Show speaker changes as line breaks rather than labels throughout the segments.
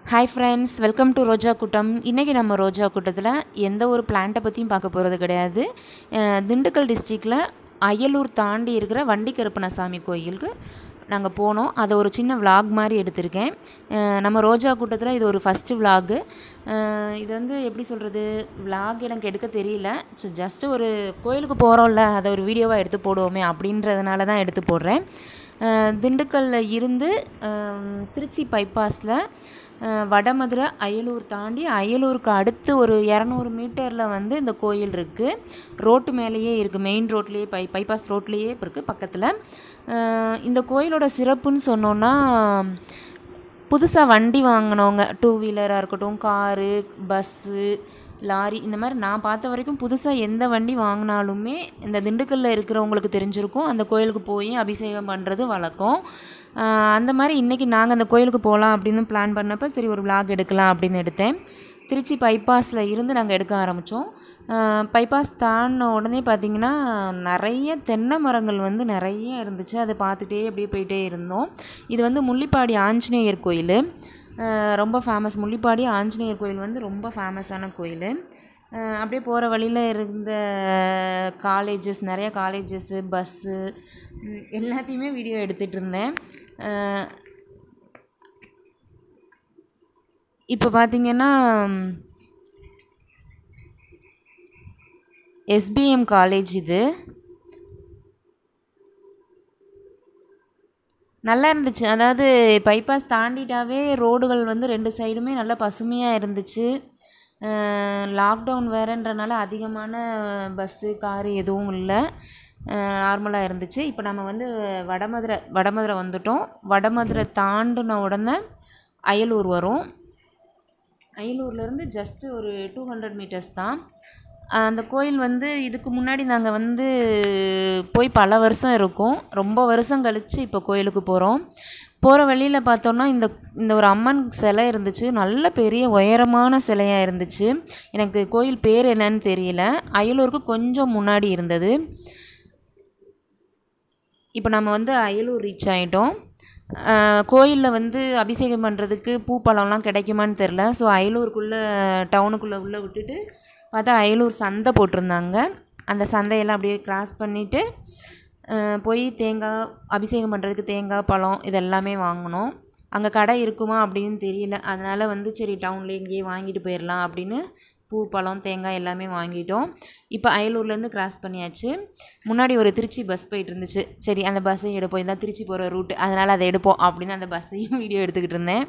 hi friends welcome to Roja கூட்டம் இன்றைக்கி நம்ம ரோஜா கூட்டத்தில் எந்த ஒரு பிளான்ட்டை பற்றியும் பார்க்க போகிறது கிடையாது அஹ் திண்டுக்கல் டிஸ்ட்ரிக்டில் அயலூர் தாண்டி இருக்கிற வண்டி கருப்பணசாமி கோயிலுக்கு நாங்கள் போனோம் அதை ஒரு சின்ன vlog மாதிரி எடுத்திருக்கேன் அஹ் நம்ம ரோஜா கூட்டத்தில் இது ஒரு ஃபஸ்ட்டு vlog அஹ் இது வந்து எப்படி சொல்கிறது vlog எனக்கு எடுக்க தெரியல ஸோ ஜஸ்ட்டு ஒரு கோயிலுக்கு போகிறோம்ல அதை ஒரு வீடியோவாக எடுத்து போடுவோமே அப்படின்றதுனால தான் எடுத்து போடுறேன் அஹ் திண்டுக்கல்ல இருந்து அஹ் திருச்சி பைபாஸில் வடமதுரை அயலூர் தாண்டி அயலூருக்கு அடுத்து ஒரு இரநூறு மீட்டரில் வந்து இந்த கோயில் இருக்குது ரோட்டு மேலேயே இருக்குது மெயின் ரோட்லேயே பை பைபாஸ் ரோட்லேயே இருக்குது பக்கத்தில் அஹ் இந்த கோயிலோட சிறப்புன்னு சொன்னோன்னா புதுசாக வண்டி வாங்கினவங்க டூ வீலராக இருக்கட்டும் காரு பஸ்ஸு லாரி இந்த மாதிரி நான் பார்த்த வரைக்கும் புதுசாக எந்த வண்டி வாங்கினாலுமே இந்த திண்டுக்கல்லில் இருக்கிறவங்களுக்கு தெரிஞ்சிருக்கும் அந்த கோயிலுக்கு போய் அபிஷேகம் பண்ணுறது வழக்கம் ஆஹ் அந்த மாதிரி இன்றைக்கி நாங்கள் அந்த கோயிலுக்கு போகலாம் அப்படின்னு பிளான் பண்ணப்போ சரி ஒரு vlog எடுக்கலாம் அப்படின்னு எடுத்தேன் திருச்சி பைபாஸில் இருந்து நாங்கள் எடுக்க ஆரம்பித்தோம் பைபாஸ் தாண்டின உடனே பார்த்திங்கன்னா நிறைய தென்னை மரங்கள் வந்து நிறைய இருந்துச்சு அதை பார்த்துட்டே அப்படியே போயிட்டே இருந்தோம் இது வந்து முள்ளிப்பாடி ஆஞ்சநேயர் கோயில் அஹ் ரொம்ப ஃபேமஸ் முள்ளிப்பாடி ஆஞ்சநேயர் கோயில் வந்து ரொம்ப ஃபேமஸான கோயில் அஹ் அப்படியே போகிற வழியில் இருந்த காலேஜஸ் நிறைய காலேஜஸ்ஸு பஸ்ஸு எல்லாத்தையுமே வீடியோ எடுத்துகிட்டு இருந்தேன் அஹ் இப்போ பார்த்தீங்கன்னா எஸ்பிஎம் காலேஜ் இது நல்லா இருந்துச்சு அதாவது பைபாஸ் தாண்டிட்டாவே ரோடுகள் வந்து ரெண்டு சைடுமே நல்லா பசுமையாக இருந்துச்சு லாக்டவுன் வேறன்றனால அதிகமான பஸ்ஸு காரு எதுவும் இல்லை நார்மலாக இருந்துச்சு இப்போ நம்ம வந்து வடமதுரை வடமதுரை வந்துட்டோம் வடமதுரை தாண்டின உடனே அயலூர் வரும் அயலூர்லேருந்து ஜஸ்ட்டு ஒரு டூ ஹண்ட்ரட் மீட்டர்ஸ் தான் அந்த கோயில் வந்து இதுக்கு முன்னாடி நாங்கள் வந்து போய் பல வருஷம் இருக்கும் ரொம்ப வருஷம் கழித்து இப்போ கோயிலுக்கு போகிறோம் போகிற வழியில் பார்த்தோன்னா இந்த இந்த ஒரு அம்மன் சிலை இருந்துச்சு நல்ல பெரிய உயரமான சிலையாக இருந்துச்சு எனக்கு கோயில் பேர் என்னன்னு தெரியல அயலூருக்கு கொஞ்சம் முன்னாடி இருந்தது இப்போ நம்ம வந்து அயலூர் ரீச் ஆகிட்டோம் கோயிலில் வந்து அபிஷேகம் பண்ணுறதுக்கு பூ பழம்லாம் கிடைக்குமான்னு தெரில ஸோ அயலூருக்குள்ளே டவுனுக்குள்ளே உள்ளே விட்டுட்டு பார்த்தா அயலூர் சந்தை போட்டிருந்தாங்க அந்த சந்தையெல்லாம் அப்படியே கிராஸ் பண்ணிவிட்டு போய் தேங்காய் அபிஷேகம் பண்ணுறதுக்கு தேங்காய் பழம் இதெல்லாமே வாங்கினோம் அங்கே கடை இருக்குமா அப்படின்னு தெரியல அதனால் வந்து சரி டவுனில் இங்கேயே வாங்கிட்டு போயிடலாம் அப்படின்னு பூ பழம் தேங்காய் எல்லாமே வாங்கிட்டோம் இப்போ அயலூர்லேருந்து கிராஸ் பண்ணியாச்சு முன்னாடி ஒரு திருச்சி பஸ் போயிட்டு இருந்துச்சு சரி அந்த பஸ்ஸையும் எடுப்போம் இதான் திருச்சி போகிற ரூட் அதனால் அதை எடுப்போம் அப்படின்னு அந்த பஸ்ஸையும் வீடியோ எடுத்துக்கிட்டு இருந்தேன்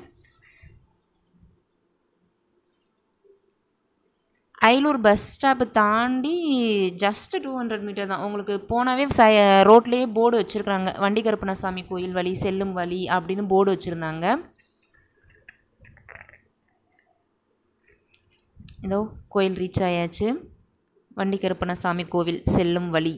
அயலூர் பஸ் ஸ்டாப்பை தாண்டி ஜஸ்ட்டு டூ ஹண்ட்ரட் மீட்டர் தான் உங்களுக்கு போனாவே ச ரோட்லேயே போர்டு வச்சுருக்குறாங்க வண்டி கருப்பணசாமி கோயில் வழி செல்லும் வழி அப்படின்னு போர்டு வச்சுருந்தாங்க இதோ கோயில் ரீச் ஆயாச்சு வண்டி கருப்பணசாமி கோவில் செல்லும் வழி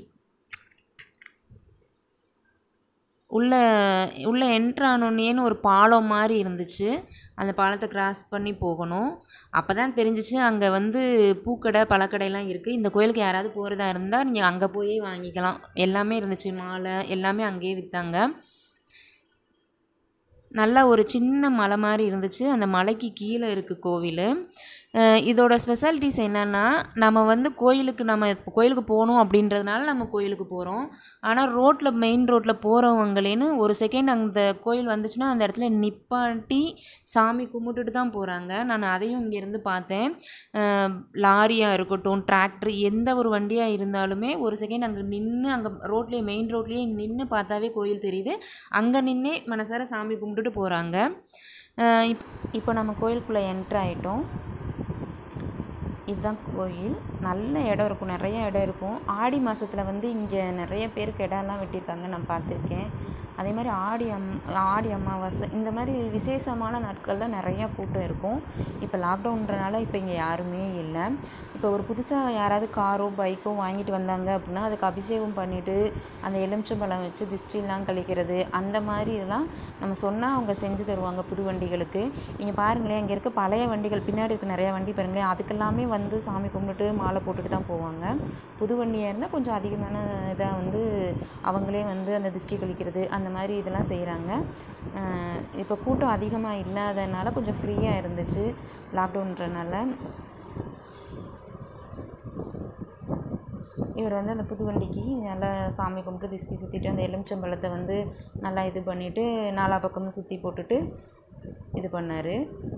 உள்ளே உள்ளே என்ட்ரு ஆனோன்னேன்னு ஒரு பாலம் மாதிரி இருந்துச்சு அந்த பாலத்தை கிராஸ் பண்ணி போகணும் அப்போ தான் தெரிஞ்சிச்சு அங்கே வந்து பூக்கடை பழக்கடைலாம் இருக்குது இந்த கோயிலுக்கு யாராவது போகிறதா இருந்தால் நீங்கள் அங்கே போய் வாங்கிக்கலாம் எல்லாமே இருந்துச்சு மாலை எல்லாமே அங்கேயே விற்றாங்க நல்ல ஒரு சின்ன மலை மாதிரி இருந்துச்சு அந்த மலைக்கு கீழே இருக்குது கோவில் இதோட ஸ்பெஷாலிட்டிஸ் என்னென்னா நம்ம வந்து கோயிலுக்கு நம்ம இப்போ கோயிலுக்கு போகணும் அப்படின்றதுனால நம்ம கோயிலுக்கு போகிறோம் ஆனால் ரோட்டில் மெயின் ரோட்டில் போகிறவங்களேன்னு ஒரு செகண்ட் அந்த கோயில் வந்துச்சுன்னா அந்த இடத்துல நிப்பாட்டி சாமி கும்பிட்டுட்டு தான் போகிறாங்க நான் அதையும் இங்கேருந்து பார்த்தேன் லாரியாக இருக்கட்டும் டிராக்டர் எந்த ஒரு வண்டியாக இருந்தாலுமே ஒரு செகண்ட் அங்கே நின்று அங்கே ரோட்லேயே மெயின் ரோட்லேயே நின்று பார்த்தாவே கோயில் தெரியுது அங்கே நின்னே மனசார சாமி கும்பிட்டுட்டு போகிறாங்க இப் இப்போ நம்ம கோயிலுக்குள்ளே என்ட்ரு ஆகிட்டோம் இதுதான் கோயில் நல்ல இடம் இருக்கும் நிறைய இடம் இருக்கும் ஆடி மாதத்தில் வந்து இங்கே நிறைய பேருக்கு இடம்லாம் வெட்டியிருக்காங்க நான் பார்த்துருக்கேன் அதே மாதிரி ஆடி அம் ஆடி அமாவாசை இந்த மாதிரி விசேஷமான நாட்களில் நிறையா கூட்டம் இருக்கும் இப்போ லாக்டவுன்றனால இப்போ இங்கே யாருமே இல்லை இப்போ ஒரு புதுசாக யாராவது காரோ பைக்கோ வாங்கிட்டு வந்தாங்க அப்படின்னா அதுக்கு அபிஷேகம் பண்ணிவிட்டு அந்த எலுமிச்சம்பழம் வச்சு திஷ்டிலாம் கழிக்கிறது அந்த மாதிரி இதெல்லாம் நம்ம சொன்னால் அவங்க செஞ்சு தருவாங்க புது வண்டிகளுக்கு நீங்கள் பாருங்களேன் இங்கே இருக்க பழைய வண்டிகள் பின்னாடி இருக்க நிறைய வண்டி பாருங்களேன் அதுக்கெல்லாமே வந்து சாமி கும்பிட்டு மாலை போட்டுட்டு தான் போவாங்க புது வண்டியாக இருந்தால் கொஞ்சம் அதிகமான இதாக வந்து அவங்களே வந்து அந்த திஷ்டி கழிக்கிறது அந்த மாதிரி இதெல்லாம் செய்கிறாங்க இப்போ கூட்டம் அதிகமாக இல்லாதனால கொஞ்சம் ஃப்ரீயாக இருந்துச்சு லாக்டவுன்றனால இவர் வந்து அந்த புது வண்டிக்கு நல்லா சாமி கும்பிட்டு திஷ்டி சுற்றிட்டு அந்த எலுமிச்சம்பழத்தை வந்து நல்லா இது பண்ணிவிட்டு நாலா பக்கமும் சுற்றி போட்டுட்டு இது பண்ணார்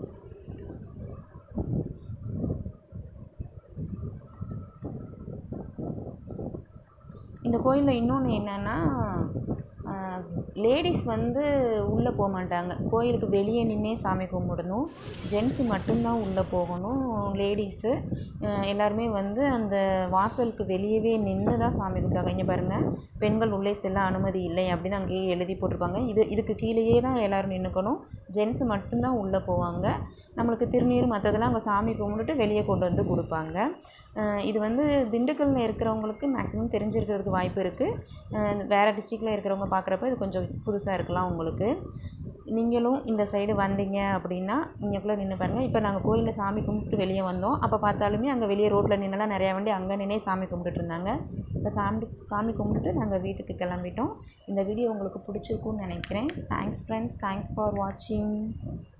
இந்த கோயிலில் இன்னொன்று என்னென்னா லேடிஸ் வந்து உள்ளே போக மாட்டாங்க கோயிலுக்கு வெளியே நின்றே சாமி கும்பிடணும் ஜென்ஸு மட்டும்தான் உள்ளே போகணும் லேடிஸு எல்லாருமே வந்து அந்த வாசலுக்கு வெளியவே நின்று தான் சாமி கும்பிடுவாங்க இங்கே பாருங்கள் பெண்கள் உள்ளே செல்ல அனுமதி இல்லை அப்படின்னு அங்கேயே எழுதி போட்டிருப்பாங்க இது இதுக்கு கீழேயே தான் எல்லோரும் நின்றுக்கணும் ஜென்ஸு மட்டும்தான் உள்ளே போவாங்க நம்மளுக்கு திருநீர் மற்றதெல்லாம் அங்கே சாமி கும்பிட்டுட்டு வெளியே கொண்டு வந்து கொடுப்பாங்க இது வந்து திண்டுக்கல்லில் இருக்கிறவங்களுக்கு மேக்ஸிமம் தெரிஞ்சிருக்கிறதுக்கு வாய்ப்பு இருக்குது வேறு டிஸ்ட்ரிக்டில் இருக்கிறவங்க பார்க்குறப்ப இது கொஞ்சம் புதுசாக இருக்கலாம் உங்களுக்கு நீங்களும் இந்த சைடு வந்தீங்க அப்படின்னா இங்கேக்குள்ளே நின்று பாருங்கள் இப்போ நாங்கள் கோயிலில் சாமி கும்பிட்டு வெளியே வந்தோம் அப்போ பார்த்தாலுமே அங்கே வெளியே ரோட்டில் நின்றுலாம் நிறையா வண்டி அங்கே நின்னே சாமி கும்பிட்டுட்டு இருந்தாங்க இப்போ சாமி சாமி கும்பிட்டுட்டு நாங்கள் வீட்டுக்கு கிளம்பிட்டோம் இந்த வீடியோ உங்களுக்கு பிடிச்சிருக்குன்னு நினைக்கிறேன் தேங்க்ஸ் ஃப்ரெண்ட்ஸ் தேங்க்ஸ் ஃபார் வாட்சிங்